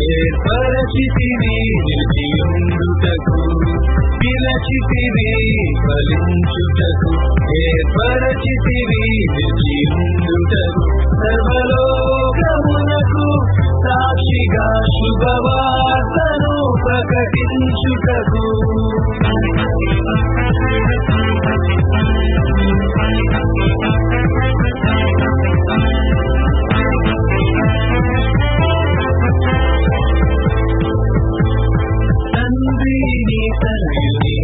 ఏర్పరచితివి నిలిచియుండుటకు పిలచితివి ఫలించుటకు ఏర్పరచితివి నిలిచియుండుటకు సర్వలోకమునకు సాక్షిగా శుభవార్తను ప్రకటించుటకు తండ్రి నీ తనయుని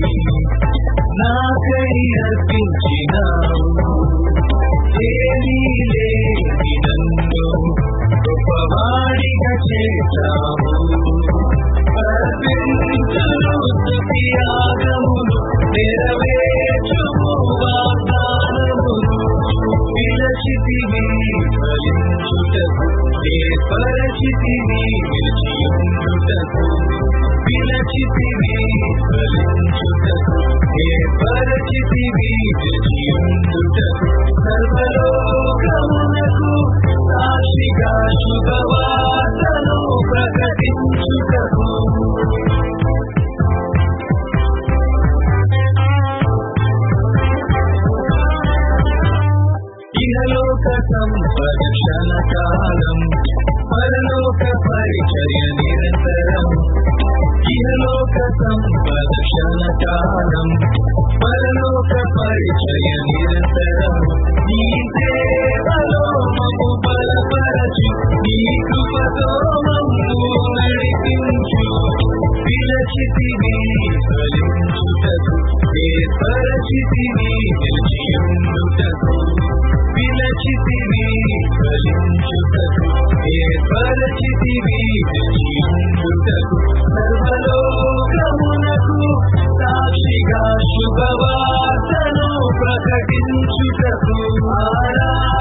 నాకై అర్పించినావు ఏమీ లేని నన్ను గొప్పవాడిగా చేశావు అర్పించును స్తుతియాగములు నెరవేర్చుము వాగ్దానములు విలచితివి ఫలించుటకు ఏర్పరచితివి నిలిచియుండుటకు విలచితివి ఫలించుటకు ఏర్పరచితివి నిలిచియుండుటకు సర్వలోకమునకు సాక్షిగా శుభవార్తను ప్రకటించుటకు ఇహలోక సంపరక్షణ కాలం పరలోక పరిచర్య నిరంతరం ఇహలోక సంపరక్షణ కాలం పరలోక పరిచర్య నిరంతరం నీ సేవలో మమ్ము బలపరచు నీ కృపతో మమ్ము నడిపించు విలచితివి ఫలించుటకు ఏర్పరచితివి నిలిచియుండుటకు విలచితివి ఫలించుటకు ఏర్పరచితివి నిలిచియుండుటకు సర్వలోకమునకు సాక్షిగా శుభవార్తను ప్రకటించుటకు ఆరా